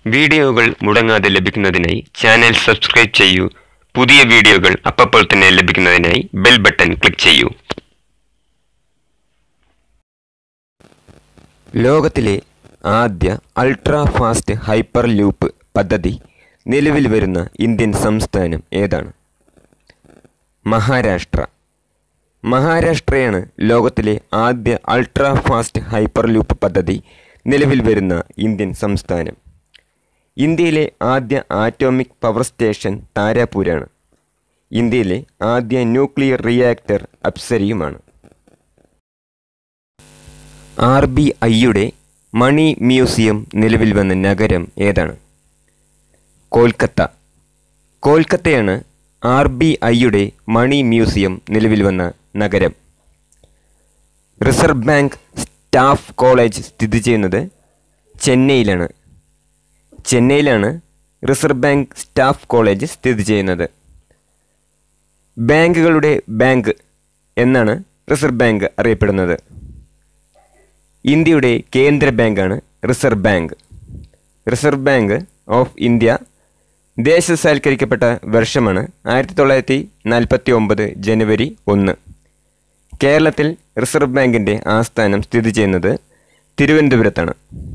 വീഡിയോകൾ മുടങ്ങാതെ ലഭിക്കുന്നതിനായി ചാനൽ സബ്സ്ക്രൈബ് ചെയ്യൂ പുതിയ വീഡിയോകൾ അപ്പോൾ തന്നെ ലഭിക്കുന്നതിനായി ബെൽ ബട്ടൺ ക്ലിക്ക് ചെയ്യൂ ലോകത്തിലെ ആദ്യ അൾട്രാ ഫാസ്റ്റ് ഹൈപ്പർ ലൂപ്പ് പദ്ധതി നിലവിൽ വരുന്ന ഇന്ത്യൻ സംസ്ഥാനം ഏതാണ് മഹാരാഷ്ട്ര മഹാരാഷ്ട്രയാണ് ലോകത്തിലെ ആദ്യ അൾട്രാ ഫാസ്റ്റ് ഹൈപ്പർ ലൂപ്പ് പദ്ധതി നിലവിൽ വരുന്ന ഇന്ത്യൻ സംസ്ഥാനം ഇന്ത്യയിലെ ആദ്യ ആറ്റോമിക് പവർ സ്റ്റേഷൻ താരാപൂരാണ് ഇന്ത്യയിലെ ആദ്യ ന്യൂക്ലിയർ റിയാക്ടർ അപ്സരിയുമാണ് ആർ ബി ഐയുടെ മണി മ്യൂസിയം നിലവിൽ വന്ന നഗരം ഏതാണ് കൊൽക്കത്ത കൊൽക്കത്തയാണ് ആർ ബി ഐയുടെ മണി മ്യൂസിയം നിലവിൽ വന്ന നഗരം റിസർവ് ബാങ്ക് സ്റ്റാഫ് കോളേജ് സ്ഥിതി ചെയ്യുന്നത് ചെന്നൈയിലാണ് ചെന്നൈയിലാണ് റിസർവ് ബാങ്ക് സ്റ്റാഫ് കോളേജ് സ്ഥിതി ചെയ്യുന്നത് ബാങ്കുകളുടെ ബാങ്ക് എന്നാണ് റിസർവ് ബാങ്ക് അറിയപ്പെടുന്നത് ഇന്ത്യയുടെ കേന്ദ്ര ബാങ്കാണ് reserve bank reserve bank of India ദേശസാൽക്കരിക്കപ്പെട്ട വർഷമാണ് ആയിരത്തി തൊള്ളായിരത്തി നാൽപ്പത്തി ഒമ്പത് ജനുവരി ഒന്ന് കേരളത്തിൽ റിസർവ് ബാങ്കിൻ്റെ ആസ്ഥാനം സ്ഥിതി ചെയ്യുന്നത് തിരുവനന്തപുരത്താണ്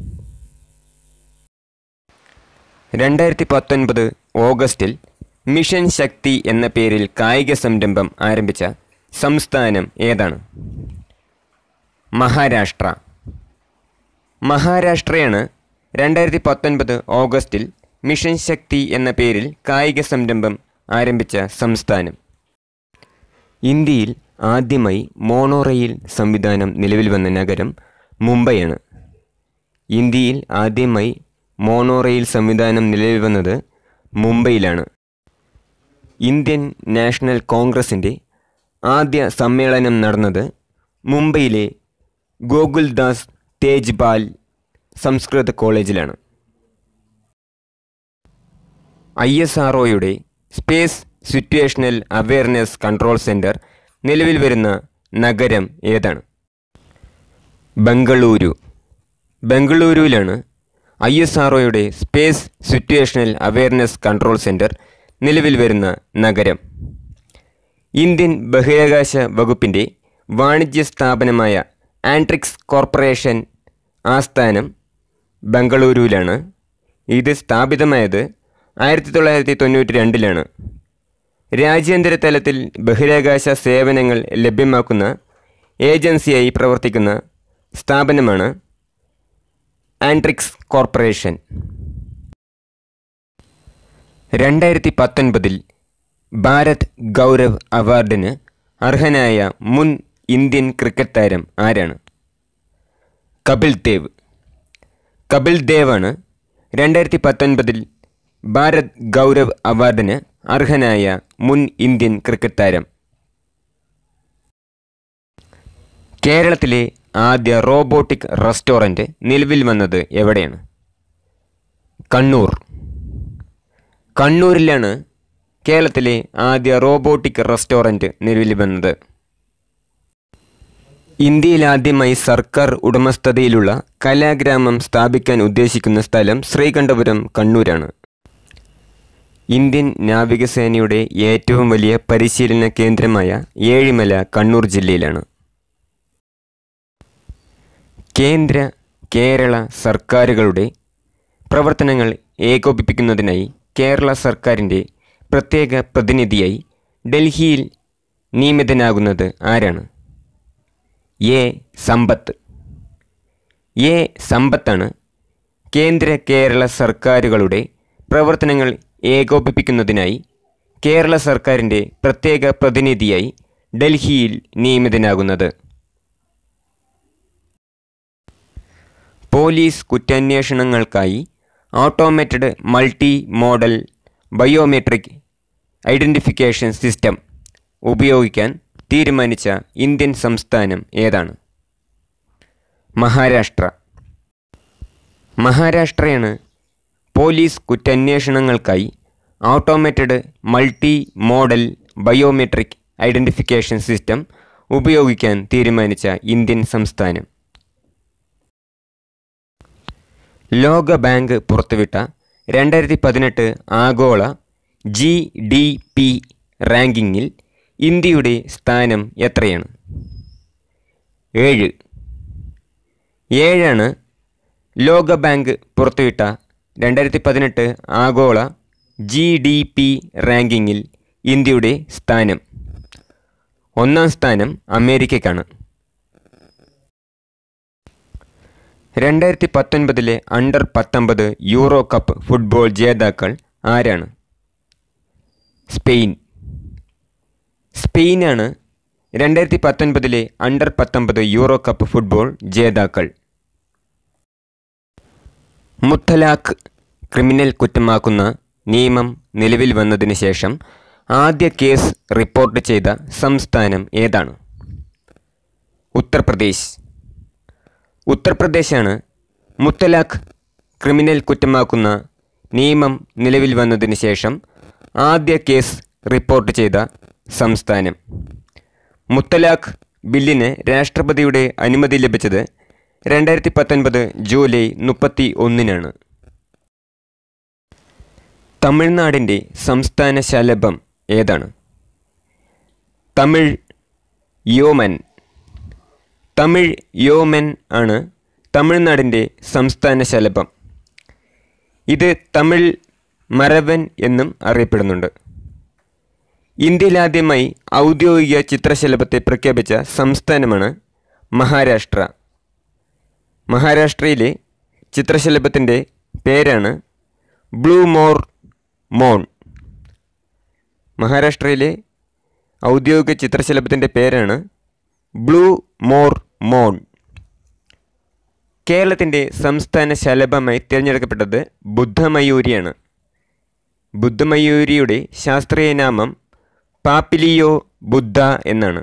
രണ്ടായിരത്തി പത്തൊൻപത് ഓഗസ്റ്റിൽ മിഷൻ ശക്തി എന്ന പേരിൽ കായിക സംരംഭം ആരംഭിച്ച സംസ്ഥാനം ഏതാണ് മഹാരാഷ്ട്ര മഹാരാഷ്ട്രയാണ് രണ്ടായിരത്തി പത്തൊൻപത് ഓഗസ്റ്റിൽ മിഷൻ ശക്തി എന്ന പേരിൽ കായിക സംരംഭം ആരംഭിച്ച സംസ്ഥാനം ഇന്ത്യയിൽ ആദ്യമായി മോണോ റെയിൽ സംവിധാനം നിലവിൽ വന്ന നഗരം മുംബൈയാണ് ഇന്ത്യയിൽ ആദ്യമായി മോണോ റെയിൽ സംവിധാനം നിലവിൽ വന്നത് മുംബൈയിലാണ് ഇന്ത്യൻ നാഷണൽ കോൺഗ്രസിൻ്റെ ആദ്യ സമ്മേളനം നടന്നത് മുംബൈയിലെ ഗോകുൽദാസ് തേജ്പാൽ സംസ്കൃത കോളേജിലാണ് ഐ എസ് ആർ ഒയുടെ space situational awareness control centre നിലവിൽ വരുന്ന നഗരം ഏതാണ് ബംഗളൂരു ബംഗളൂരുവിലാണ് ഐ എസ് ആർ ഒയുടെ space situational awareness control centre നിലവിൽ വരുന്ന നഗരം ഇന്ത്യൻ ബഹിരാകാശ വകുപ്പിൻ്റെ വാണിജ്യ സ്ഥാപനമായ ആൻട്രിക്സ് കോർപ്പറേഷൻ ആസ്ഥാനം ബംഗളൂരുവിലാണ് ഇത് സ്ഥാപിതമായത് ആയിരത്തി തൊള്ളായിരത്തി തൊണ്ണൂറ്റി രണ്ടിലാണ് രാജ്യാന്തര തലത്തിൽ ബഹിരാകാശ സേവനങ്ങൾ ലഭ്യമാക്കുന്ന ഏജൻസിയായി പ്രവർത്തിക്കുന്ന സ്ഥാപനമാണ് ആൻട്രിക്സ് കോർപ്പറേഷൻ രണ്ടായിരത്തി പത്തൊൻപതിൽ ഭാരത് ഗൗരവ് അവാർഡിന് അർഹനായ മുൻ ഇന്ത്യൻ ക്രിക്കറ്റ് താരം ആരാണ് കപിൽ ദേവ് കപിൽ ദേവാണ് രണ്ടായിരത്തി പത്തൊൻപതിൽ ഭാരത് ഗൗരവ് അവാർഡിന് അർഹനായ മുൻ ഇന്ത്യൻ ക്രിക്കറ്റ് താരം കേരളത്തിലെ ആദ്യ റോബോട്ടിക് റെസ്റ്റോറൻറ്റ് നിലവിൽ വന്നത് എവിടെയാണ് കണ്ണൂർ കണ്ണൂരിലാണ് കേരളത്തിലെ ആദ്യ റോബോട്ടിക് റെസ്റ്റോറൻറ്റ് നിലവിൽ വന്നത് ഇന്ത്യയിൽ ആദ്യമായി സർക്കാർ ഉടമസ്ഥതയിലുള്ള കലാഗ്രാമം സ്ഥാപിക്കാൻ ഉദ്ദേശിക്കുന്ന സ്ഥലം ശ്രീകണ്ഠപുരം കണ്ണൂരാണ് ഇന്ത്യൻ നാവികസേനയുടെ ഏറ്റവും വലിയ പരിശീലന കേന്ദ്രമായ ഏഴിമല കണ്ണൂർ ജില്ലയിലാണ് കേന്ദ്ര കേരള സർക്കാരുകളുടെ പ്രവർത്തനങ്ങൾ ഏകോപിപ്പിക്കുന്നതിനായി കേരള സർക്കാരിൻ്റെ പ്രത്യേക പ്രതിനിധിയായി ഡൽഹിയിൽ നിയമിതനാകുന്നത് ആരാണ് എ സമ്പത്ത് എ സമ്പത്താണ് കേന്ദ്ര കേരള സർക്കാരുകളുടെ പ്രവർത്തനങ്ങൾ ഏകോപിപ്പിക്കുന്നതിനായി കേരള സർക്കാരിൻ്റെ പ്രത്യേക പ്രതിനിധിയായി ഡൽഹിയിൽ നിയമിതനാകുന്നത് പോലീസ് കുറ്റാന്വേഷണങ്ങൾക്കായി automated multi modal biometric identification system ഉപയോഗിക്കാൻ തീരുമാനിച്ച ഇന്ത്യൻ സംസ്ഥാനം ഏതാണ് മഹാരാഷ്ട്ര മഹാരാഷ്ട്രയാണ് പോലീസ് കുറ്റാന്വേഷണങ്ങൾക്കായി automated multi modal biometric identification system ഉപയോഗിക്കാൻ തീരുമാനിച്ച ഇന്ത്യൻ സംസ്ഥാനം ലോക ബാങ്ക് പുറത്തുവിട്ട രണ്ടായിരത്തി പതിനെട്ട് ആഗോള ജി ഡി പി റാങ്കിങ്ങിൽ ഇന്ത്യയുടെ സ്ഥാനം എത്രയാണ് ഏഴ് ഏഴാണ് ലോകബാങ്ക് പുറത്തുവിട്ട രണ്ടായിരത്തി പതിനെട്ട് ആഗോള ജി ഡി പി റാങ്കിങ്ങിൽ ഇന്ത്യയുടെ സ്ഥാനം ഒന്നാം സ്ഥാനം അമേരിക്കയ്ക്കാണ് രണ്ടായിരത്തി പത്തൊൻപതിലെ അണ്ടർ പത്തൊമ്പത് യൂറോ കപ്പ് ഫുട്ബോൾ ജേതാക്കൾ ആരാണ് സ്പെയിൻ സ്പെയിനാണ് രണ്ടായിരത്തി പത്തൊൻപതിലെ അണ്ടർ പത്തൊമ്പത് യൂറോ കപ്പ് ഫുട്ബോൾ ജേതാക്കൾ മുത്തലാഖ് ക്രിമിനൽ കുറ്റമാക്കുന്ന നിയമം നിലവിൽ വന്നതിന് ശേഷം ആദ്യ കേസ് റിപ്പോർട്ട് ചെയ്ത സംസ്ഥാനം ഏതാണ് ഉത്തർപ്രദേശ് ഉത്തർപ്രദേശാണ് മുത്തലാഖ് ക്രിമിനൽ കുറ്റമാക്കുന്ന നിയമം നിലവിൽ വന്നതിന് ശേഷം ആദ്യ കേസ് റിപ്പോർട്ട് ചെയ്ത സംസ്ഥാനം മുത്തലാഖ് ബില്ലിന് രാഷ്ട്രപതിയുടെ അനുമതി ലഭിച്ചത് രണ്ടായിരത്തി പത്തൊൻപത് ജൂലൈ മുപ്പത്തി ഒന്നിനാണ് തമിഴ്നാടിൻ്റെ സംസ്ഥാന ശലഭം ഏതാണ് തമിഴ് യോമൻ തമിഴ് യോമൻ ആണ് തമിഴ്നാടിൻ്റെ സംസ്ഥാന ശലഭം ഇത് തമിഴ് മരവൻ എന്നും അറിയപ്പെടുന്നുണ്ട് ഇന്ത്യയിലാദ്യമായി ഔദ്യോഗിക ചിത്രശലഭത്തെ പ്രഖ്യാപിച്ച സംസ്ഥാനമാണ് മഹാരാഷ്ട്ര മഹാരാഷ്ട്രയിലെ ചിത്രശലഭത്തിൻ്റെ പേരാണ് ബ്ലൂ മോർ മോൺ മഹാരാഷ്ട്രയിലെ ഔദ്യോഗിക ചിത്രശലഭത്തിൻ്റെ പേരാണ് ബ്ലൂ മോർ മോൺ കേരളത്തിൻ്റെ സംസ്ഥാന ശലഭമായി തിരഞ്ഞെടുക്കപ്പെട്ടത് ബുദ്ധമയൂരിയാണ് ബുദ്ധമയൂരിയുടെ ശാസ്ത്രീയ നാമം പാപ്പിലിയോ ബുദ്ധ എന്നാണ്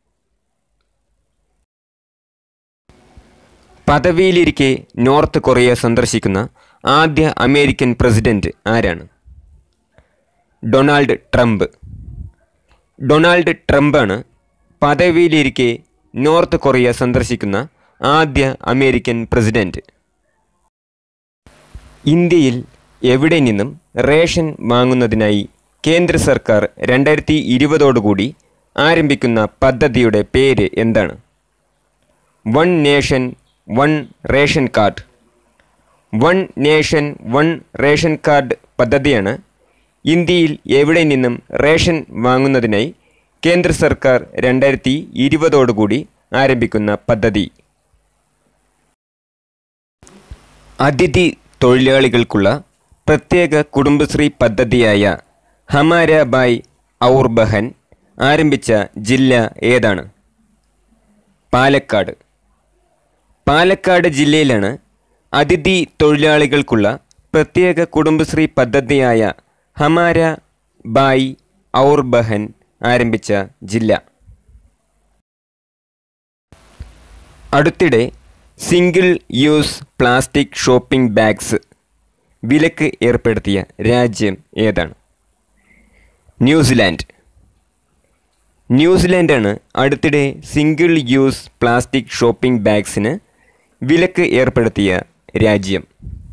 പദവിയിലിരിക്കെ നോർത്ത് കൊറിയ സന്ദർശിക്കുന്ന ആദ്യ അമേരിക്കൻ പ്രസിഡന്റ് ആരാണ് ഡൊണാൾഡ് ട്രംപ് ഡൊണാൾഡ് ട്രംപാണ് പദവിയിലിരിക്കെ നോർത്ത് കൊറിയ സന്ദർശിക്കുന്ന ആദ്യ അമേരിക്കൻ പ്രസിഡന്റ് ഇന്ത്യയിൽ എവിടെ നിന്നും റേഷൻ വാങ്ങുന്നതിനായി കേന്ദ്ര സർക്കാർ രണ്ടായിരത്തി ഇരുപതോടുകൂടി ആരംഭിക്കുന്ന പദ്ധതിയുടെ പേര് എന്താണ് one nation one ration card one nation one ration card പദ്ധതിയാണ് ഇന്ത്യയിൽ എവിടെ നിന്നും റേഷൻ വാങ്ങുന്നതിനായി കേന്ദ്ര സർക്കാർ രണ്ടായിരത്തി ഇരുപതോടുകൂടി ആരംഭിക്കുന്ന പദ്ധതി അതിഥി തൊഴിലാളികൾക്കുള്ള പ്രത്യേക കുടുംബശ്രീ പദ്ധതിയായ ഹമാര ബായ് ഔർ ബഹൻ ആരംഭിച്ച ജില്ല ഏതാണ് പാലക്കാട് പാലക്കാട് ജില്ലയിലാണ് അതിഥി തൊഴിലാളികൾക്കുള്ള പ്രത്യേക കുടുംബശ്രീ പദ്ധതിയായ ഹമാര ബായ് ഔർ ബഹൻ ആരംഭിച്ച ജില്ല അടുത്തിടെ single use plastic shopping bags വിലക്ക് ഏർപ്പെടുത്തിയ രാജ്യം ഏതാണ് ന്യൂസിലാൻഡ് ന്യൂസിലാൻഡാണ് അടുത്തിടെ സിംഗിൾ യൂസ് പ്ലാസ്റ്റിക് ഷോപ്പിംഗ് ബാഗ്സിന് വിലക്ക് ഏർപ്പെടുത്തിയ രാജ്യം